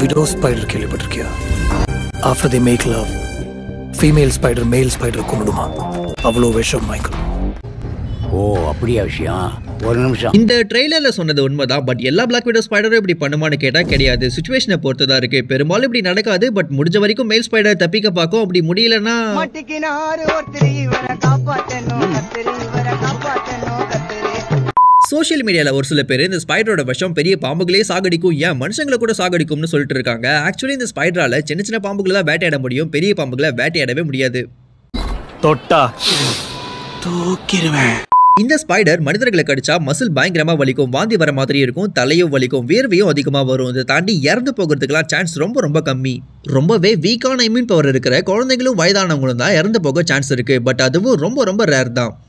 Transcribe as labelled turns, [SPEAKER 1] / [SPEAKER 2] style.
[SPEAKER 1] widow spider கேள்விப்பட்டிருக்கியா after the make love female spider male spider கொண்டுடுமா அவ்வளோ விஷம் மைக்கேல்
[SPEAKER 2] ஓ அப்படியா விஷயம் ஒரு நிமிஷம்
[SPEAKER 3] இந்த ட்ரெய்லர்ல சொன்னது உண்மைதான் பட் எல்லா பிளாக் விடோ ஸ்பைடரும் இப்படி பண்ணுமான்னு கேட்டா கிடையாது சுச்சுவேஷனை பொறுத்து தான் இருக்கு பெரும்பாலும் இப்படி நடக்காது பட் முடிஞ்ச வரைக்கும் மேல் ஸ்பைடர் தப்பிக்க பார்க்கும் அப்படி முடியலன்னா
[SPEAKER 4] மட்டிக்கினாரு ஒருத்தர் இவரை காப்பாத்தணும் கத்திரி இவரை காப்பாத்தணும் கத்திரி
[SPEAKER 3] சோஷியல் மீடியால ஒரு சில பேர் இந்த ஸ்பைடரோட விஷம் பெரிய பாம்புகளே சாகடிக்கும் ஏன் மனுஷங்களை கூட சாகடிக்கும்னு சொல்லிட்டு இருக்காங்க ஆக்சுவலி இந்த ஸ்பைடரால சின்ன சின்ன பாம்புகளை தான் வேட்டையாட முடியும் பெரிய பாம்புகளை வேட்டையாடவே முடியாது
[SPEAKER 1] தொட்டா
[SPEAKER 3] இந்த ஸ்பைடர் மனிதர்களை கடிச்சா மசில் பயங்கரமா வலிக்கும் வாந்தி வர மாதிரி இருக்கும் தலையும் வலிக்கும் வேர்வையும் அதிகமா வரும் இதை தாண்டி இறந்து போகிறதுக்கெல்லாம் சான்ஸ் ரொம்ப ரொம்ப கம்மி ரொம்பவே வீக்கான இம்யூன் பவர் இருக்கிற குழந்தைகளும் வயதானவங்களும் தான் இறந்து போக சான்ஸ் இருக்கு பட் அதுவும் ரொம்ப ரொம்ப ரேர் தான்